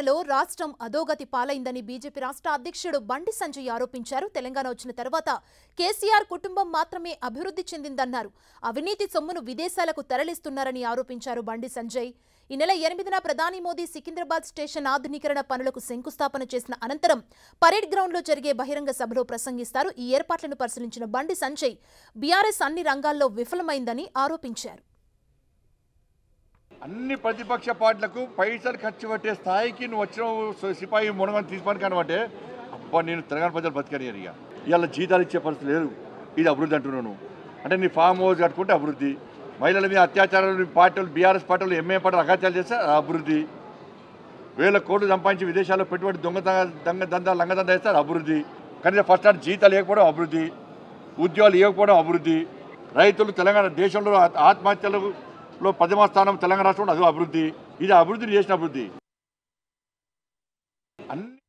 పాలనలో రాష్ట్రం అధోగతి పాలైందని బీజేపీ రాష్ట్ర అధ్యక్షుడు బండి సంజయ్ ఆరోపించారు తెలంగాణ వచ్చిన తర్వాత కేసీఆర్ కుటుంబం మాత్రమే అభివృద్ధి చెందిందన్నారు అవినీతి సొమ్మును విదేశాలకు తరలిస్తున్నారని ఆరోపించారు బండి సంజయ్ ఈ నెల ఎనిమిదిన ప్రధాని మోదీ సికింద్రాబాద్ స్టేషన్ ఆధునీకరణ పనులకు శంకుస్థాపన చేసిన అనంతరం పరేడ్ గ్రౌండ్లో జరిగే బహిరంగ సభలో ప్రసంగిస్తారు ఈ ఏర్పాట్లను పరిశీలించిన బండి సంజయ్ బీఆర్ఎస్ అన్ని రంగాల్లో విఫలమైందని ఆరోపించారు అన్ని ప్రతిపక్ష పార్టీలకు పైసలు ఖర్చు పెట్టే స్థాయికి నువ్వు వచ్చిన సిపాయి మునగని తీసుకొని కనబట్టే అబ్బా నేను తెలంగాణ ప్రజలు బతకనియరు ఇక ఇవాళ జీతాలు ఇచ్చే పరిస్థితి లేదు ఇది అభివృద్ధి అంటున్నాను అంటే నీ ఫామ్ హౌస్ కట్టుకుంటే అభివృద్ధి మహిళల మీద అత్యాచారాలు పార్టీలు బీఆర్ఎస్ పార్టీలు ఎంఏ పార్టీలు అగాత్యాలు చేస్తే అది అభివృద్ధి వేల కోట్లు సంపాదించి విదేశాల్లో పెట్టుబడి దొంగ దొంగ దందా లంగదంద వేస్తే అది అభివృద్ధి కనీసం ఫస్ట్ అంటే జీతాలు లేకపోవడం అభివృద్ధి ఉద్యోగాలు ఇవ్వకపోవడం అభివృద్ధి రైతులు తెలంగాణ దేశంలో ఆత్- ఆత్మహత్యలలో పదమ స్థానం తెలంగాణ రాష్ట్రంలో అది అభివృద్ధి ఇది అభివృద్ధిని చేసిన అభివృద్ధి అన్ని